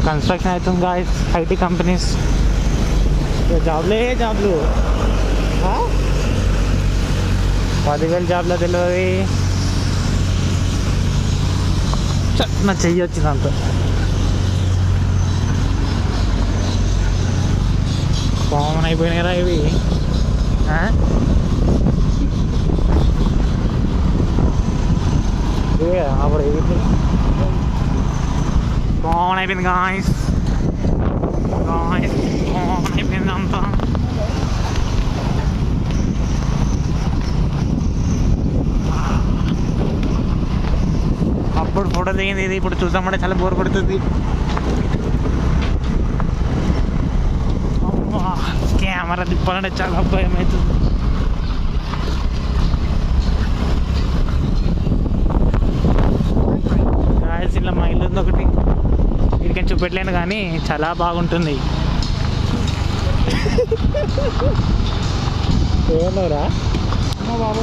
Construction అవుతుంది guys IT companies జాబ్లే జాబ్లు ఆ? పదివేలు జాబ్లో తెలియదు ఛ, నా చెయ్యి వచ్చింది అంత కామన్ అయిపోయినాయి రా ఇవి ఆ? ఇవే అప్పుడు ఇవి కామన్ అయిపోయింది గాయస్ గాయస్ కామన్ అయిపోయింది అంతా అప్పుడు ఫోటో దిగింది ఇది ఇప్పుడు చూద్దామంటే చాలా బోర్ కొడుతుంది అమ్మా, కెమెరా తిప్పాలంటే చాలా భయం అవుతుంది రాయలసీమలో మా ఇల్లు ఉంది ఒకటి ఇక్కడికి చూపెట్టలేను కానీ చాలా బాగుంటుంది ఏమన్నారా మా బాబు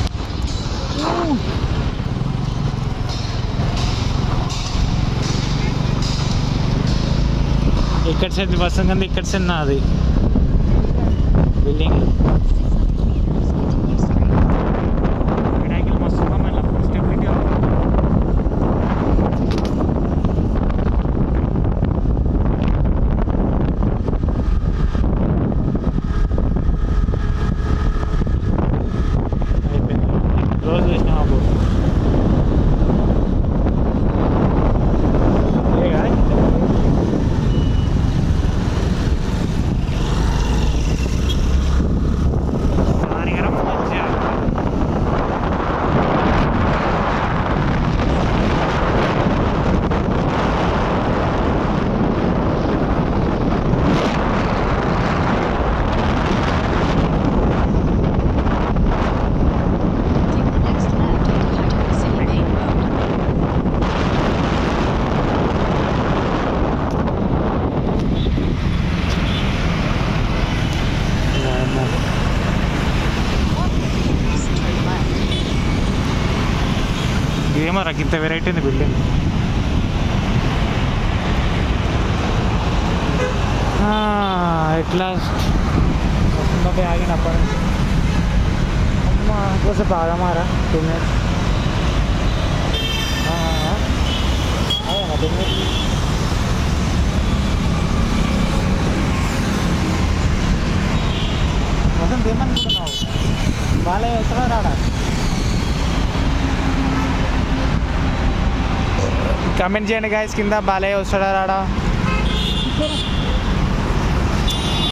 ఇక్కడ సైడ్ బస్ ఉంది ఇక్కడ సైడ్ నాది బిల్డింగ్ వినాయకులు మస్తు ఉన్నాం మళ్ళీ స్టెబిలిటీ అయిపోయింది రోజు చూసినాం అప్పుడు ఏ కాదు Saringaram మంచిగా Take the next left onto High City Main Road. Turn left. ఏమో రా ఇంత వెరైటీ ఉంది బిల్డింగ్ ఎట్లా వస్తుందంటే ఆగిన అప్పటి నుంచి అమ్మా కొంచెం ఆగమారా టూ మినిట్స్ అదే టూ మినిట్స్ వసంత్ ఏమనుకుంటున్నావు బాలయ్య వస్తాడా రాడా కమెంట్ చేయండి గాయస్ కింద బాలయ్య వస్తాడా రాడా